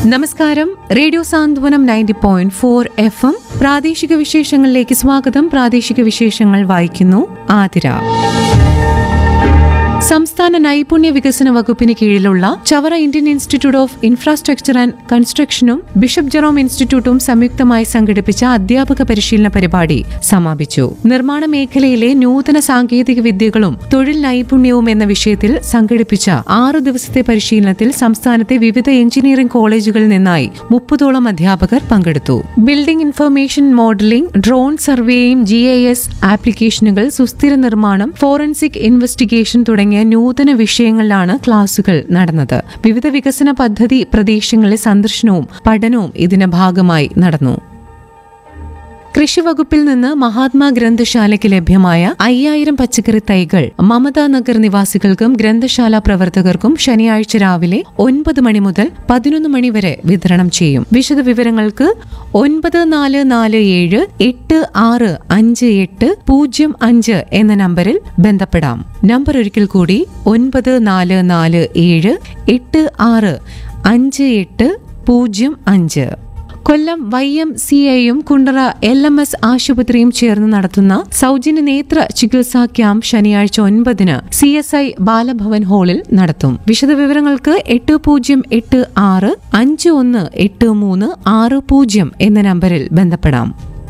നമസ്കാരം radio Santhwanam ninety point four F M പ്രാദേശിക വിശേഷങ്ങളിലേക്ക് സ്വാഗതം പ്രാദേശിക വിശേഷങ്ങൾ വായിക്കുന്നു ആതിര സംസ്ഥാന നൈപുണ്യ വികസന വകുപ്പിന് കീഴിലുള്ള Chavara Indian institute of infrastructure and കൺസ്ട്രക്ഷനും ബിഷപ്പ് ജെറോം ഇൻസ്റ്റിറ്റ്യൂട്ടും സംയുക്തമായി സംഘടിപ്പിച്ച അധ്യാപക പരിശീലന പരിപാടി സമാപിച്ചു നിർമ്മാണ മേഖലയിലെ നൂതന സാങ്കേതിക വിദ്യകളും തൊഴിൽ നൈപുണ്യവും എന്ന വിഷയത്തിൽ സംഘടിപ്പിച്ച ആറു ദിവസത്തെ പരിശീലനത്തിൽ സംസ്ഥാനത്തെ വിവിധ എഞ്ചിനീയറിംഗ് കോളേജുകളിൽ നിന്നായി മുപ്പതോളം അധ്യാപകർ പങ്കെടുത്തു building information modelling drone surveying G I S ആപ്ലിക്കേഷനുകൾ സുസ്ഥിര നിർമ്മാണം ഫോറൻസിക് ഇൻവെസ്റ്റിഗേഷൻ തുടങ്ങിയ നൂതന വിഷയങ്ങളിലാണ് ക്ലാസുകൾ നടന്നത് വിവിധ വികസന പദ്ധതി പ്രദേശങ്ങളിലെ സന്ദർശനവും പഠനവും ഇതിന്റെ ഭാഗമായി നടന്നു കൃഷി വകുപ്പിൽ നിന്ന് മഹാത്മാ ഗ്രന്ഥശാലയ്ക്ക് ലഭ്യമായ അയ്യായിരം പച്ചക്കറി തൈകൾ മമതാ നഗർ നിവാസികൾക്കും ഗ്രന്ഥശാല പ്രവർത്തകർക്കും ശനിയാഴ്ച രാവിലെ ഒൻപത് മണി മുതൽ പതിനൊന്ന് മണി വരെ വിതരണം ചെയ്യും വിശദ വിവരങ്ങൾക്ക് ഒൻപത് നാല് നാല് ഏഴ് എട്ട് ആറ് അഞ്ച് എട്ട് പൂജ്യം അഞ്ച് എന്ന നമ്പറിൽ ബന്ധപ്പെടാം നമ്പർ ഒരിക്കൽ കൂടി ഒൻപത് നാല് നാല് ഏഴ് എട്ട് ആറ് അഞ്ച് എട്ട് പൂജ്യം അഞ്ച് കൊല്ലം വൈ എം സി ഐയും കുണ്ടറ എൽ എം എസ് ആശുപത്രിയും ചേർന്ന് നടത്തുന്ന സൗജന്യ നേത്ര ചികിത്സാ ക്യാമ്പ് ശനിയാഴ്ച ഒൻപതിന് സി എസ് ഐ ബാലഭവൻ ഹാളിൽ നടത്തും വിശദവിവരങ്ങൾക്ക് എട്ട് പൂജ്യം എട്ട് ആറ് അഞ്ച് ഒന്ന് എട്ട് മൂന്ന് ആറ് പൂജ്യം എന്ന നമ്പറിൽ ബന്ധപ്പെടാം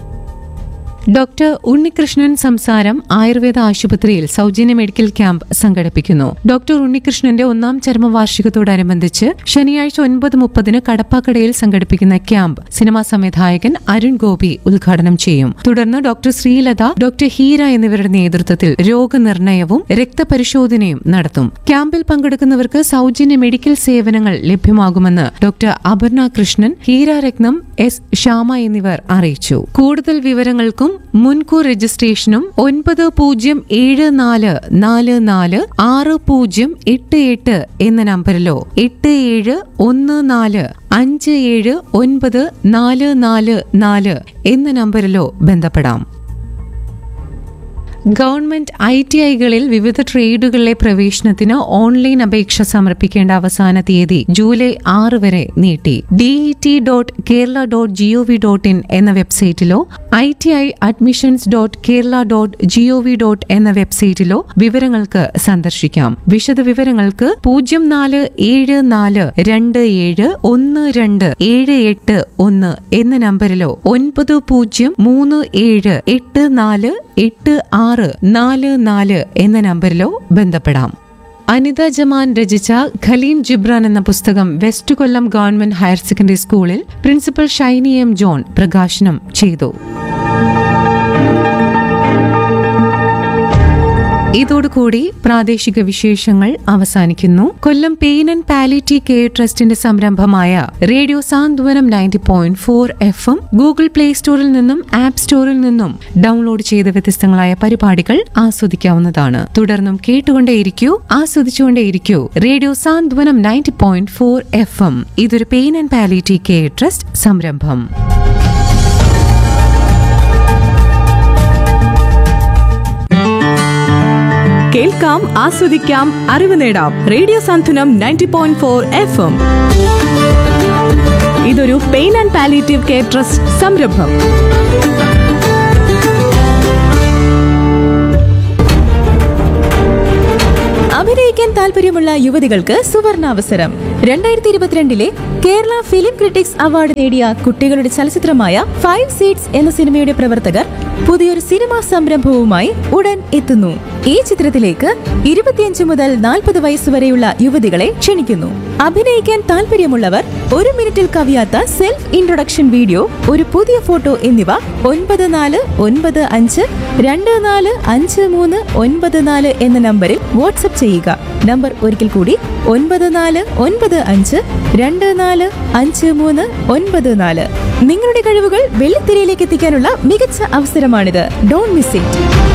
ഡോക്ടർ ഉണ്ണികൃഷ്ണൻ സംസാരം ആയുർവേദ ആശുപത്രിയിൽ സൗജന്യ മെഡിക്കൽ ക്യാമ്പ് സംഘടിപ്പിക്കുന്നു ഡോക്ടർ ഉണ്ണികൃഷ്ണന്റെ ഒന്നാം ചരമവാർഷികത്തോടനുബന്ധിച്ച് ശനിയാഴ്ച ഒൻപത് മുപ്പതിന് കടപ്പാക്കടയിൽ സംഘടിപ്പിക്കുന്ന ക്യാമ്പ് സിനിമാ സംവിധായകൻ അരുൺ ഗോപി ഉദ്ഘാടനം ചെയ്യും തുടർന്ന് ഡോക്ടർ ശ്രീലത ഡോക്ടർ ഹീര എന്നിവരുടെ നേതൃത്വത്തിൽ രോഗനിർണയവും രക്തപരിശോധനയും നടത്തും ക്യാമ്പിൽ പങ്കെടുക്കുന്നവർക്ക് സൗജന്യ മെഡിക്കൽ സേവനങ്ങൾ ലഭ്യമാകുമെന്ന് ഡോക്ടർ അപർണ കൃഷ്ണൻ ഹീരാരത്നം എസ് ശ്യാമ എന്നിവർ അറിയിച്ചു കൂടുതൽ വിവരങ്ങൾക്കും മുൻകൂർ രജിസ്ട്രേഷനും ഒൻപത് പൂജ്യം ഏഴ് നാല് നാല് നാല് ആറ് പൂജ്യം എട്ട് എട്ട് എന്ന നമ്പറിലോ എട്ട് ഏഴ് ഒന്ന് നാല് അഞ്ച് ഏഴ് ഒൻപത് നാല് നാല് നാല് എന്ന നമ്പറിലോ ബന്ധപ്പെടാം ഗവൺമെന്റ് ഐ ടി ഐകളിൽ വിവിധ ട്രേഡുകളിലെ പ്രവേശനത്തിന് ഓൺലൈൻ അപേക്ഷ സമർപ്പിക്കേണ്ട അവസാന തീയതി ജൂലൈ ആറ് വരെ നീട്ടി D E T dot Kerala dot G O V dot in എന്ന വെബ്സൈറ്റിലോ I T I admissions dot Kerala dot G O V dot എന്ന വെബ്സൈറ്റിലോ വിവരങ്ങൾക്ക് സന്ദർശിക്കാം വിശദ വിവരങ്ങൾക്ക് പൂജ്യം നാല് ഏഴ് നാല് രണ്ട് ഏഴ് ഒന്ന് രണ്ട് ഏഴ് എട്ട് ഒന്ന് എന്ന നമ്പറിലോ ഒൻപത് പൂജ്യം മൂന്ന് ഏഴ് എട്ട് നാല് എട്ട് ആറ് നാല് നാല് എന്ന നമ്പറിലോ ബന്ധപ്പെടാം അനിത ജമാൻ രചിച്ച ഖലീം ജിബ്രാൻ എന്ന പുസ്തകം west Kollam government higher secondary സ്കൂളിൽ പ്രിൻസിപ്പൽ ഷൈനി എം ജോൺ പ്രകാശനം ചെയ്തു ഇതോടുകൂടി പ്രാദേശിക വിശേഷങ്ങൾ അവസാനിക്കുന്നു Kollam pain and palliative care ട്രസ്റ്റിന്റെ സംരംഭമായ radio Santhwanam ninety point four F M Google play സ്റ്റോറിൽ നിന്നും ആപ്പ് സ്റ്റോറിൽ നിന്നും ഡൗൺലോഡ് ചെയ്ത വ്യത്യസ്തങ്ങളായ പരിപാടികൾ ആസ്വദിക്കാവുന്നതാണ് തുടർന്നും കേട്ടുകൊണ്ടേയിരിക്കൂ ആസ്വദിച്ചുകൊണ്ടേയിരിക്കൂ radio Santhwanam ninety point four F M ഇതൊരു pain and palliative care trust സംരംഭം കേൾക്കാം ആസ്വദിക്കാം അറിവ് നേടാം radio Santhwanam ninety point four F M ഇതൊരു pain and palliative care trust സംരംഭം അഭിനയിക്കാൻ താല്പര്യമുള്ള യുവതികൾക്ക് സുവർണാവസരം രണ്ടായിരത്തി ഇരുപത്തിരണ്ടിലെ കേരള ഫിലിം ക്രിട്ടിക്സ് അവാർഡ് നേടിയ കുട്ടികളുടെ ചലച്ചിത്രമായ ഫൈവ് സീറ്റ്സ് എന്ന സിനിമയുടെ പ്രവർത്തകർ പുതിയൊരു സിനിമാ സംരംഭവുമായി ഉടൻ എത്തുന്നു ഈ ചിത്രത്തിലേക്ക് ഇരുപത്തിയഞ്ച് മുതൽ നാൽപ്പത് വയസ്സുവരെയുള്ള യുവതികളെ ക്ഷണിക്കുന്നു അഭിനയിക്കാൻ താല്പര്യമുള്ളവർ ഒരു മിനിറ്റിൽ കവിയാത്ത സെൽഫ് ഇൻട്രൊഡക്ഷൻ വീഡിയോ ഒരു പുതിയ ഫോട്ടോ എന്നിവ ഒൻപത് നാല് ഒൻപത് അഞ്ച് രണ്ട് നാല് അഞ്ച് മൂന്ന് ഒൻപത് നാല് എന്ന നമ്പറിൽ വാട്സപ്പ് ചെയ്യുക നമ്പർ ഒരിക്കൽ കൂടി ഒൻപത് നാല് ഒൻപത് അഞ്ച് രണ്ട് നാല് അഞ്ച് മൂന്ന് ഒൻപത് നാല് നിങ്ങളുടെ കഴിവുകൾ വെള്ളിത്തിരയിലേക്ക് എത്തിക്കാനുള്ള മികച്ച അവസരമാണിത് ഡോണ്ട് മിസ് ഇറ്റ്